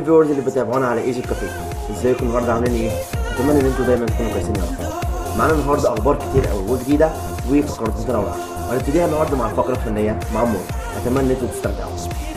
الفيورز اللي بتابعونا على ايجي كافيه ازيكم النهارده عاملين ايه اتمنى ان انتوا دايما تكونوا كويسين يا رب معانا النهارده اخبار كتير قوي وجديده وفقرات متنوعه وهنبتديها النهارده مع الفقره الفنيه مع مور اتمنى ان انتوا تستمتعوا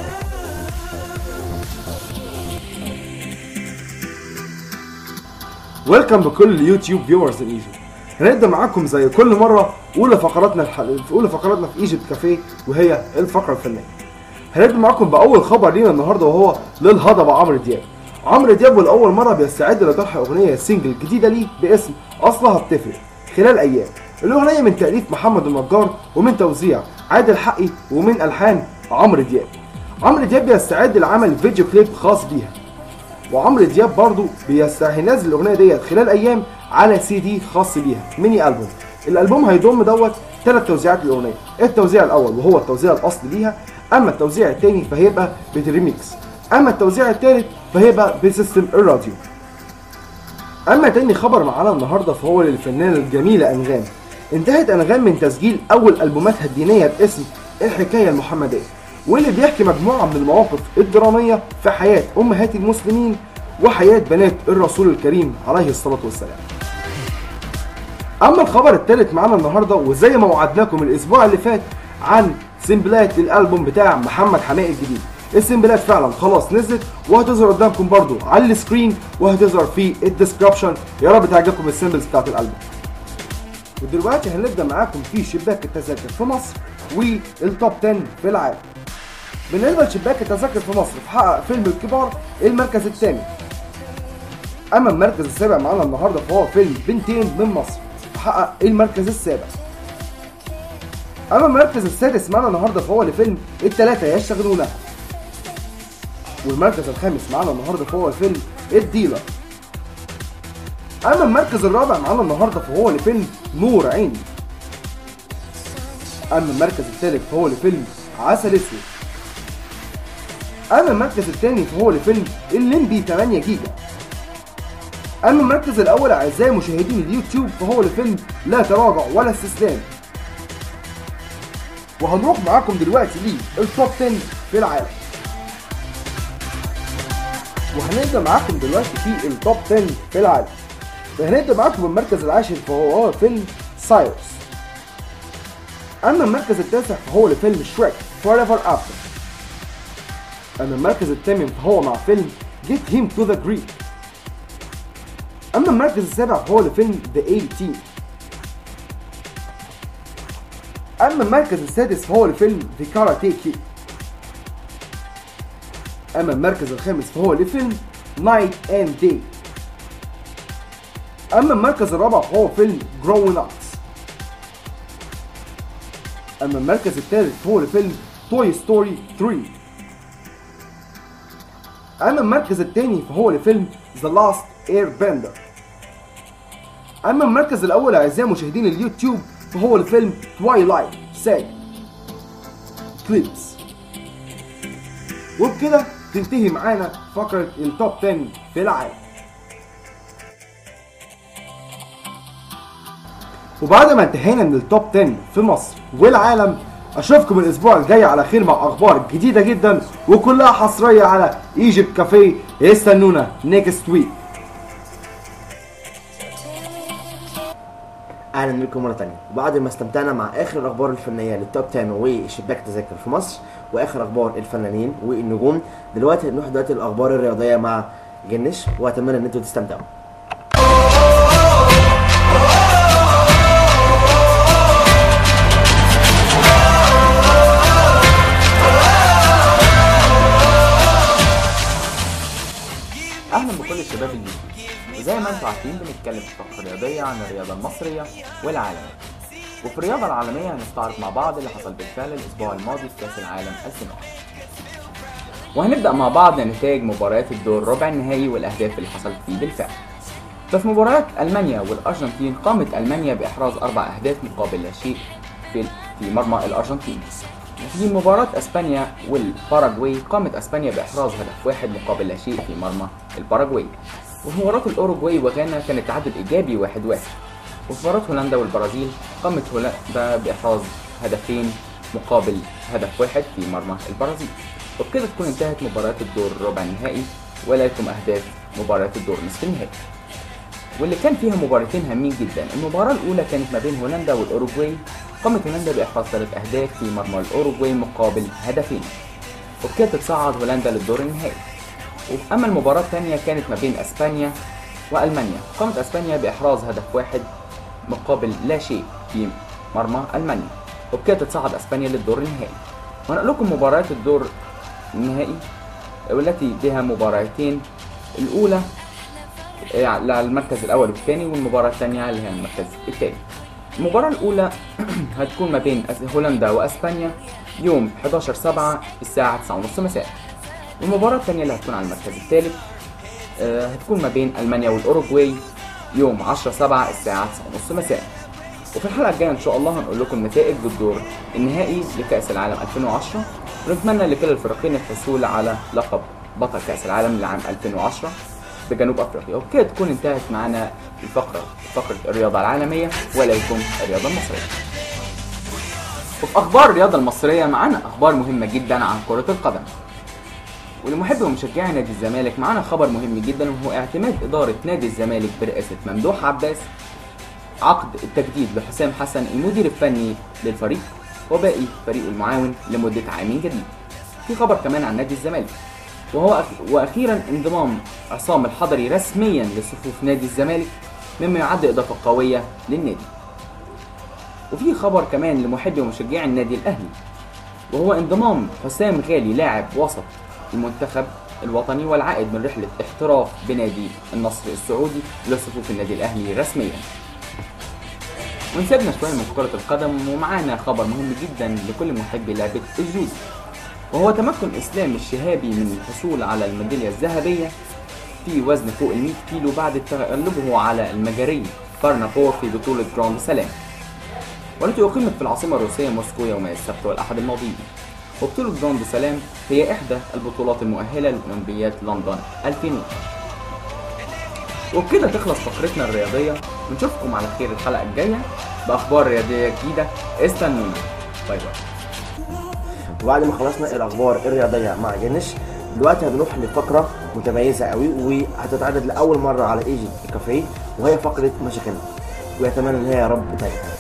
ويلكم بكل اليوتيوب فيورز ان ايجيبت هنبدا معاكم زي كل مره اولى فقراتنا الح... في اولى فقراتنا في ايجيبت كافيه وهي الفقره الفنيه هنبدا معاكم باول خبر لينا النهارده وهو للهضبه عمرو دياب عمرو دياب لاول مره بيستعد لطرح اغنيه سنجل جديده ليه باسم اصلها بتفرق خلال ايام الاغنيه من تاليف محمد النجار ومن توزيع عادل حقي ومن الحان عمرو دياب عمرو دياب بيستعد لعمل فيديو كليب خاص بيها وعمرو دياب برضو هينزل الاغنيه ديت خلال ايام على سي دي خاص بيها ميني البوم الالبوم هيضم دوت ثلاث توزيعات للاغنيه التوزيع الاول وهو التوزيع الاصلي ليها اما التوزيع الثاني فهيبقى بالريميكس اما التوزيع الثالث فهيبقى بسيستم الراديو اما تاني خبر معانا النهارده فهو للفنانه الجميله انغام انتهت انغام من تسجيل اول البوماتها الدينيه باسم الحكايه المحمديه واللي بيحكي مجموعه من المواقف الدراميه في حياه امهات المسلمين وحياه بنات الرسول الكريم عليه الصلاه والسلام اما الخبر الثالث معانا النهارده وزي ما وعدناكم الاسبوع اللي فات عن سيمبلات الالبوم بتاع محمد حماقي الجديد السيمبلات فعلا خلاص نزلت وهتظهر قدامكم برضو على السكرين وهتظهر في الديسكربشن يا رب تعجبكم السيمبلز بتاعت الالبوم ودلوقتي هنبدا معاكم في شباك التذاكر في مصر والتوب 10 في العالم بالنسبه لشباك التذاكر في مصر فحقق فيلم الكبار المركز الثاني اما المركز السابع معانا النهارده فهو فيلم بنتين من مصر فحقق المركز السابع اما المركز السادس معانا النهارده فهو لفيلم الثلاثه يشتغلون والمركز الخامس معانا النهارده فهو فيلم الديلر اما المركز الرابع معانا النهارده فهو لفيلم نور عيني اما المركز الثالث فهو لفيلم عسل اسود اما المركز الثاني فهو لفيلم الليمبي 8 جيجا اما المركز الاول اعزائي مشاهدين اليوتيوب فهو لفيلم لا تراجع ولا استسلام وهنروح معاكم دلوقتي للتوب 10 في العالم وهنبدا معاكم دلوقتي في التوب 10 في العالم وهنبدا معاكم بالمركز العاشر فهو فيلم سايرس اما المركز التاسع فهو لفيلم شريك فور ايفر افتر اما المركز الثامن فهو مع فيلم Get Him to the Greek اما المركز السابع فهو لفيلم The 18 اما المركز السادس فهو لفيلم The Karate Kid اما المركز الخامس فهو لفيلم Night and Day اما المركز الرابع فهو فيلم Grown Ups اما المركز الثالث فهو لفيلم توي ستوري 3 اما المركز الثاني فهو لفيلم ذا لاست اير بندر اما المركز الاول اعزائي مشاهدين اليوتيوب فهو لفيلم توايلايت ساج كليبس وبكده تنتهي معانا فقرة التوب 10 في العالم وبعد ما انتهينا من التوب 10 في مصر والعالم اشوفكم الاسبوع الجاي على خير مع اخبار جديده جدا وكلها حصريه على ايجيبت كافيه استنونا نيكست ويك اهلا بكم مره تانية وبعد ما استمتعنا مع اخر الاخبار الفنيه للتوب 10 وشباك تذاكر في مصر واخر اخبار الفنانين والنجوم دلوقتي هنروح دلوقتي الاخبار الرياضيه مع جنش واتمنى ان انتوا تستمتعوا اهلا بكل الشباب الجديد وزي ما انتم عارفين بنتكلم في فقره رياضيه عن الرياضه المصريه والعالميه وفي الرياضه العالميه هنستعرض مع بعض اللي حصل بالفعل الاسبوع الماضي في كاس العالم 2001 وهنبدا مع بعض نتائج مباريات الدور ربع النهائي والاهداف اللي حصلت فيه بالفعل ففي مباراة ألمانيا والأرجنتين قامت ألمانيا بإحراز أربع أهداف مقابل لا شيء في في مرمى الأرجنتين. في مباراة أسبانيا والباراغواي قامت أسبانيا بإحراز هدف واحد مقابل لا شيء في مرمى الباراغواي. وفي مباراة الأوروغواي وغانا كان التعادل إيجابي واحد واحد. وفي مباراة هولندا والبرازيل قامت هولندا بإحراز هدفين مقابل هدف واحد في مرمى البرازيل. وبكده تكون انتهت مباريات الدور ربع النهائي ولكم أهداف مباراة الدور نصف النهائي واللي كان فيها مباراتين هامين جدا المباراة الأولى كانت ما بين هولندا والأوروجواي قامت هولندا بإحراز ثلاث أهداف في مرمى الأوروجواي مقابل هدفين وبكده تتصعد هولندا للدور النهائي أما المباراة الثانية كانت ما بين أسبانيا وألمانيا قامت أسبانيا بإحراز هدف واحد مقابل لا شيء في مرمى ألمانيا وبكده تتصعد أسبانيا للدور النهائي ونقول لكم مباريات الدور النهائي والتي بها مباراتين الأولى للمركز الأول والثاني والمباراة الثانية اللي هي المركز الثاني المباراة الأولى هتكون ما بين هولندا وأسبانيا يوم 11 7 الساعة 9:30 مساء والمباراة الثانية اللي هتكون على المركز الثالث آه، هتكون ما بين ألمانيا والأوروغواي يوم 10 7 الساعة 9:30 مساء وفي الحلقة الجاية إن شاء الله هنقول لكم نتائج الدور النهائي لكأس العالم 2010 ونتمنى لكلا الفريقين الحصول على لقب بطل كأس العالم لعام 2010 بجنوب افريقيا وبكده تكون انتهت معانا الفقره فقره الرياضه العالميه واليكم الرياضه المصريه وفي اخبار الرياضه المصريه معانا اخبار مهمه جدا عن كره القدم ولمحبي ومشجعي نادي الزمالك معانا خبر مهم جدا وهو اعتماد اداره نادي الزمالك برئاسه ممدوح عباس عقد التجديد لحسام حسن المدير الفني للفريق وباقي فريقه المعاون لمده عامين جديد في خبر كمان عن نادي الزمالك وهو أخ... واخيرا انضمام عصام الحضري رسميا لصفوف نادي الزمالك مما يعد اضافه قويه للنادي وفي خبر كمان لمحبي ومشجعي النادي الاهلي وهو انضمام حسام غالي لاعب وسط المنتخب الوطني والعائد من رحله احتراف بنادي النصر السعودي لصفوف النادي الاهلي رسميا ونسيبنا شويه من كره القدم ومعانا خبر مهم جدا لكل محبي لعبه الجودو وهو تمكن اسلام الشهابي من الحصول على الميداليه الذهبيه في وزن فوق ال 100 كيلو بعد تغلبه على المجري كارنابور في بطوله جراند سلام والتي أقيمت في العاصمة الروسية موسكو يومي السبت والأحد الماضيين وبطولة جراند سلام هي إحدى البطولات المؤهلة لأولمبياد لندن 2000 وبكده تخلص فقرتنا الرياضية ونشوفكم على خير الحلقة الجاية بأخبار رياضية جديدة استنونا باي باي وبعد ما خلصنا الاخبار الرياضيه مع جنش دلوقتي هنروح لفقره متميزه قوي وهتتعرض لاول مره على ايجي كافيه وهي فقره مشاكلنا ويتمنى ان هي يا رب تعجبكم